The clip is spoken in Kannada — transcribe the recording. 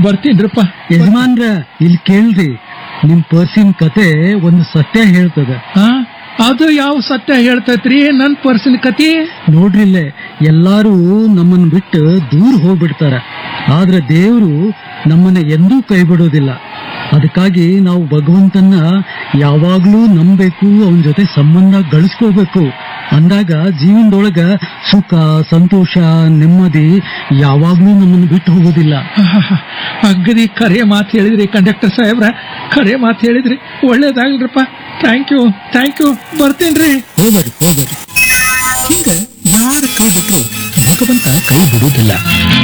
ಬರ್ತೀನ್ರಪ್ಪ ಯಜಮಾನ್ರ ಇಲ್ಲಿ ಕೇಳ್ರಿ ನಿಮ್ ಪರ್ಸಿನ ಕತೆ ಒಂದು ಸತ್ಯ ಹೇಳ್ತದ ಹಾ ಅದು ಯಾವ ಸತ್ಯ ಹೇಳ್ತೈತ್ರಿ ನನ್ ಪರ್ಸನ್ ಕತಿ ನೋಡ್ರಿಲ್ಲೇ ಎಲ್ಲಾರು ನಮ್ಮನ್ನ ಬಿಟ್ಟು ದೂರ ಹೋಗ್ಬಿಡ್ತಾರ ಆದ್ರೆ ದೇವ್ರು ನಮ್ಮನ್ನ ಎಂದೂ ಕೈ ಬಿಡೋದಿಲ್ಲ ಅದಕ್ಕಾಗಿ ನಾವು ಭಗವಂತನ ಯಾವಾಗ್ಲೂ ನಂಬೇಕು ಅವನ ಜೊತೆ ಸಂಬಂಧ ಗಳಿಸ್ಕೋಬೇಕು ಅಂದಾಗ ಜೀವನದೊಳಗ ಸುಖ ಸಂತೋಷ ನೆಮ್ಮದಿ ಯಾವಾಗ್ಲೂ ನಮ್ಮನ್ನು ಬಿಟ್ಟು ಹೋಗೋದಿಲ್ಲ ಆಹಾಹಾ, ಅಗ್ದಿ ಖರೆ ಮಾತು ಹೇಳಿದ್ರಿ ಕಂಡಕ್ಟರ್ ಸಾಹೇಬ್ರ ಖರೆ ಮಾತು ಹೇಳಿದ್ರಿ ಒಳ್ಳೇದಾಗ್ಲ್ರಪ್ಪ ಥ್ಯಾಂಕ್ ಯು ಥ್ಯಾಂಕ್ ಯು ಬರ್ತೀನ್ರಿ ಹೋಗ್ಬೇಡಿ ಹೋಗ್ಬೇಡಿ ಹಿಂಗ ಯಾರ ಕೈ ಬಿಟ್ರು ಭಗವಂತ ಕೈ ಬಿಡುವುದಿಲ್ಲ